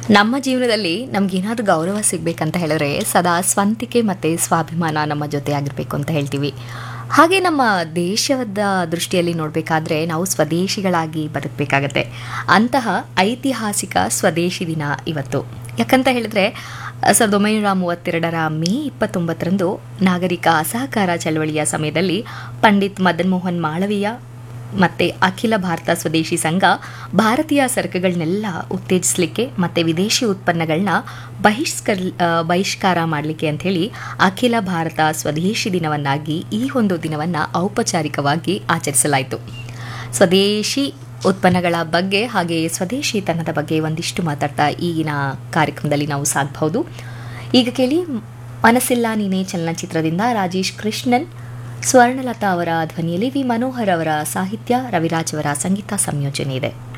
ನಮ್ಮ ಜೀವನದಲ್ಲಿ ನಮಗೇನಾದ್ರೂ ಗೌರವ ಸಿಗಬೇಕಂತ ಹೇಳಿದ್ರೆ ಸದಾ ಸ್ವಂತಿಕೆ ಮತ್ತು ಸ್ವಾಭಿಮಾನ ನಮ್ಮ ಜೊತೆ ಆಗಿರಬೇಕು ಅಂತ ಹೇಳ್ತೀವಿ ಹಾಗೆ ನಮ್ಮ ದೇಶದ ದೃಷ್ಟಿಯಲ್ಲಿ ನೋಡಬೇಕಾದ್ರೆ ನಾವು ಸ್ವದೇಶಿಗಳಾಗಿ ಬದುಕಬೇಕಾಗತ್ತೆ ಅಂತಹ ಐತಿಹಾಸಿಕ ಸ್ವದೇಶಿ ದಿನ ಇವತ್ತು ಯಾಕಂತ ಹೇಳಿದ್ರೆ ಸಾವಿರದ ಒಂಬೈನೂರ ಮೂವತ್ತೆರಡರ ಮೇ ಇಪ್ಪತ್ತೊಂಬತ್ತರಂದು ನಾಗರಿಕ ಅಸಹಕಾರ ಚಳವಳಿಯ ಸಮಯದಲ್ಲಿ ಪಂಡಿತ್ ಮದನ್ ಮೋಹನ್ ಮಾಳವೀಯ ಮತ್ತು ಅಖಿಲ ಭಾರತ ಸ್ವದೇಶಿ ಸಂಘ ಭಾರತೀಯ ಸರಕುಗಳನ್ನೆಲ್ಲ ಉತ್ತೇಜಿಸಲಿಕ್ಕೆ ಮತ್ತು ವಿದೇಶಿ ಉತ್ಪನ್ನಗಳನ್ನ ಬಹಿಷ್ಕರ್ ಆ, ಬಹಿಷ್ಕಾರ ಮಾಡಲಿಕ್ಕೆ ಅಂಥೇಳಿ ಅಖಿಲ ಭಾರತ ಸ್ವದೇಶಿ ದಿನವನ್ನಾಗಿ ಈ ಒಂದು ದಿನವನ್ನು ಔಪಚಾರಿಕವಾಗಿ ಆಚರಿಸಲಾಯಿತು ಸ್ವದೇಶಿ ಉತ್ಪನ್ನಗಳ ಬಗ್ಗೆ ಹಾಗೆ ಸ್ವದೇಶಿತನದ ಬಗ್ಗೆ ಒಂದಿಷ್ಟು ಮಾತಾಡ್ತಾ ಈಗಿನ ಕಾರ್ಯಕ್ರಮದಲ್ಲಿ ನಾವು ಸಾಗಬಹುದು ಈಗ ಕೇಳಿ ಮನಸ್ಸಿಲ್ಲ ನೀನೇ ಚಲನಚಿತ್ರದಿಂದ ರಾಜೇಶ್ ಕೃಷ್ಣನ್ ಸ್ವರ್ಣಲತಾ ಅವರ ಧ್ವನಿಯಲ್ಲಿ ವಿ ಮನೋಹರ್ ಅವರ ಸಾಹಿತ್ಯ ರವಿರಾಜ್ ಅವರ ಸಂಗೀತ ಸಂಯೋಜನೆ ಇದೆ